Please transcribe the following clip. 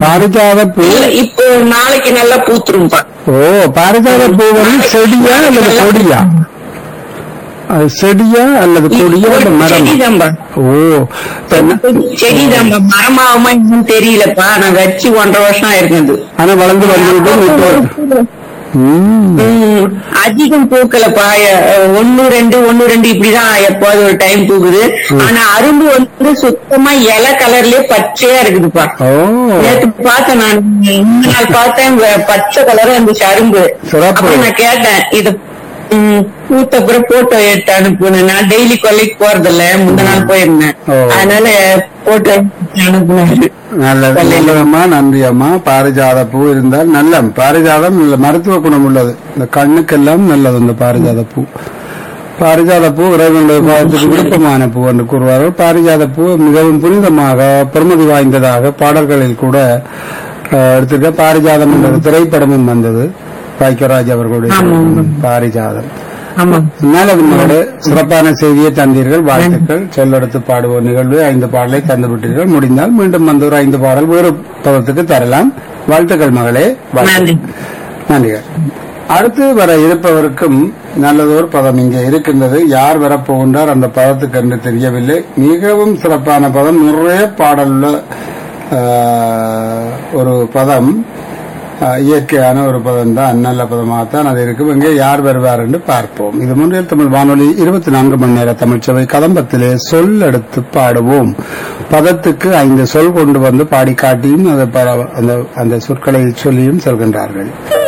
பாரிஜாத பூ இல்ல இப்போ நாளைக்கு நல்லா பூத்துரும்பா ஓ பாரிஜாத பூ வந்து செடியா அல்லது கொடியா அது செடியா அல்லது கொடியா அல்லது மரம் செடிதான்பா ஓ இப்ப என்ன- செடிதான்பா மரமாவுமா இன்னும் தெரியலப்பா நான் வச்சு ஒன்றரை வருஷம் ஆயிருக்குது ஆனா வளர்ந்து வந்துவிட்டு இப்போ ம். ம், அதிகம் பூக்கலப்பா அஹ், ஒண்ணு ரெண்டு ஒண்ணு ரெண்டு இப்படிதான் எப்போது ஒரு டைம் பூக்குது ஆனா அரும்பு வந்து சுத்தமா இலை கலர்லயே பச்சையா இருக்குதுப்பா ஓ நேத்து பார்த்தேன் நான் இந்த நாள் பார்த்தேன் வ- பச்சை கலர் இருந்துச்சு அரும்பு சிறப்பு. அப்புறம் நான் கேட்டேன் இது ம், பூத்த அப்புறம் போட்டோ எடுத்து அனுப்புனேன் நான் டெய்லி கொல்லைக்கு போறதில்ல முந்த நாள் போயிருந்தேன் ஓ. அதனால போட்டோ அனுப்புனாரு நல்லது நல்லதம்மா நன்றி அம்மா பாரிஜாத பூ இருந்தால் நல்ல பாரிஜாதம் நல்ல மருத்துவ குணம் உள்ளது இந்த கண்ணுக்கெல்லாம் நல்லது இந்த பாரிஜாத பூ பாரிஜாத பூ இறைவனுடைய பாதத்துக்கு விருப்பமான பூ என்று கூறுவார்கள் பாரிஜாத பூ மிகவும் புனிதமாக பெருமதி வாய்ந்ததாக பாடல்களில் கூட அஹ், எடுத்திருக்க பாரிஜாதம் என்ற ஒரு திரைப்படமும் வந்தது பாக்கியராஜ் அவர்களுடைய பாரிஜாதம் ஆமா மேலவினோடு சிறப்பான செய்தியை தந்தீர்கள் வாழ்த்துக்கள் சொல்லெடுத்து பாடுவோர் நிகழ்வு ஐந்து பாடலை தந்து விட்டீர்கள் முடிந்தால் மீண்டும் வந்து ஒரு ஐந்து பாடல் வேறு பதத்துக்கு தரலாம் வாழ்த்துக்கள் மகளே நன்றி வாழ்த்துக்கள். நன்றிகள் அடுத்து வர இருப்பவருக்கும் நல்லதொரு பதம் இங்கே இருக்கின்றது யார் வரப்போகின்றார் அந்த பதத்துக்கு என்று தெரியவில்லை மிகவும் சிறப்பான பதம் நிறைய பாடலுள்ள ஆஹ், ஒரு பதம் ஆஹ், இயற்கையான ஒரு பதம் தான் நல்ல பதமாகத்தான் அது இருக்கும் இங்கே யார் வருவார் என்று பார்ப்போம் இது முன்னில் தமிழ் வானொலி இருபத்தி நான்கு மணி நேர தமிழ்ச்சபை கதம்பத்திலே சொல் எடுத்து பாடுவோம் பதத்துக்கு ஐந்து சொல் கொண்டு வந்து பாடி காட்டியும் அதை பர- அந்த அந்த சொற்களை சொல்லியும் சொல்கின்றார்கள்